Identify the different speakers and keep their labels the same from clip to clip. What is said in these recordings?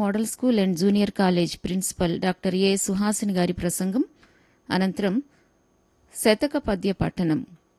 Speaker 1: model school and junior college principal doctor A Suhasini గారి ప్రసంగం అనంతరం శతక పద్య పఠనం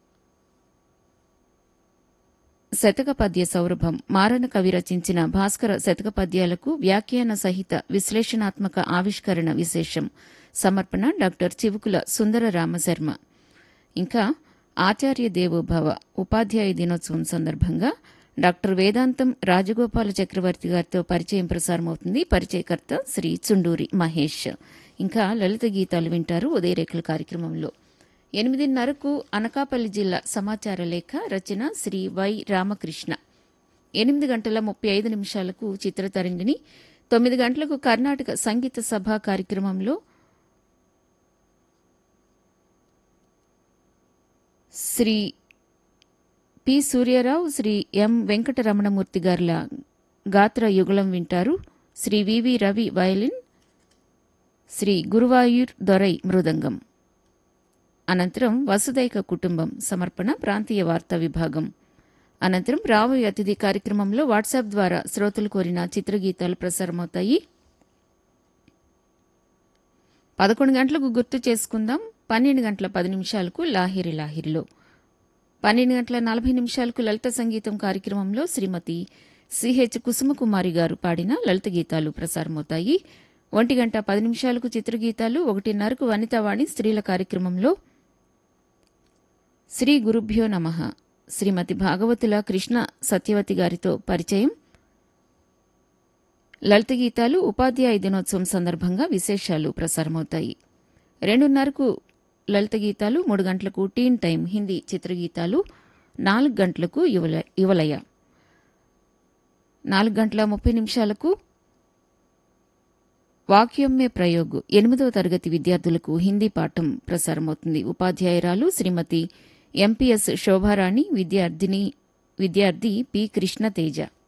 Speaker 1: శతక పద్య సౌరభం మారణ కవి రచించిన భాస్కర శతక పద్యాలకు వ్యాఖ్యాన సహిత విశ్లేషణాత్మక ఆవిష్కరణ విశేషం సమర్పణ డాక్టర్ చివుకుల సుందర రామశర్మ ఇంకా ఆచార్య దేవోభవ ఉపాధ్యాయ దినోత్సవం సందర్భంగా డాక్టర్ వేదాంతం రాజగోపాల చక్రవర్తి గారితో పరిచయం ప్రసారమవుతుంది పరిచయకర్త శ్రీ చుండూరి మహేష్ ఇంకా లలిత గీతాలు వింటారు ఉదయరేఖల కార్యక్రమంలో ఎనిమిదిన్నరకు అనకాపల్లి జిల్లా సమాచార లేఖ రచన శ్రీ వై రామకృష్ణ ఎనిమిది గంటల ముప్పై ఐదు నిమిషాలకు చిత్రతరంగిణి తొమ్మిది గంటలకు కర్ణాటక సంగీత సభ కార్యక్రమంలో శ్రీ పి సూర్యారావు శ్రీ ఎం వెంకటరమణమూర్తి గారుల గాత్ర యుగళం వింటారు శ్రీ వివి రవి వయలిన్ శ్రీ గురువాయూర్ దొరై మృదంగం అనంతరం వసుదైక కుటుంబం సమర్పణ ప్రాంతీయ వార్తా విభాగం అనంతరం రాబోయే అతిథి కార్యక్రమంలో వాట్సాప్ ద్వారా శ్రోతలు కోరిన చిత్రగీతాలు ప్రసారమవుతాయి పదకొండు గంటలకు గుర్తు చేసుకుందాం పన్నెండు గంటల పది నిమిషాలకు లాహిరి లాహిరిలో పన్నెండు గంటల నలభై నిమిషాలకు లలిత సంగీతం కార్యక్రమంలో శ్రీమతి సిహెచ్ కుసుమకుమారి గారు పాడిన లలిత గీతాలు ప్రసారమవుతాయి ఒంటి గంట పది నిమిషాలకు చిత్రగీతాలు ఒకటిన్నరకు వనితావాణి స్త్రీల కార్యక్రమంలో శ్రీ గురుభ్యో నమ శ్రీమతి భాగవతుల కృష్ణ సత్యవతి గారితో పరిచయం లలిత గీతాలు ఉపాధ్యాయ దినోత్సవం సందర్భంగా విశేషాలు ప్రసారమవుతాయి రెండున్నరకు లలిత గీతాలు మూడు గంటలకు టీన్ టైం హిందీ చిత్రగీతాలు నాలుగు గంటలకు యువల యువలయ నాలుగు గంటల ముప్పై నిమిషాలకు వాక్యమ్మే ప్రయోగ్ ఎనిమిదవ తరగతి విద్యార్థులకు హిందీ పాఠం ప్రసారమవుతుంది ఉపాధ్యాయురాలు శ్రీమతి ఎంపీఎస్ శోభారాణి విద్యార్థిని విద్యార్థి పి కృష్ణతేజ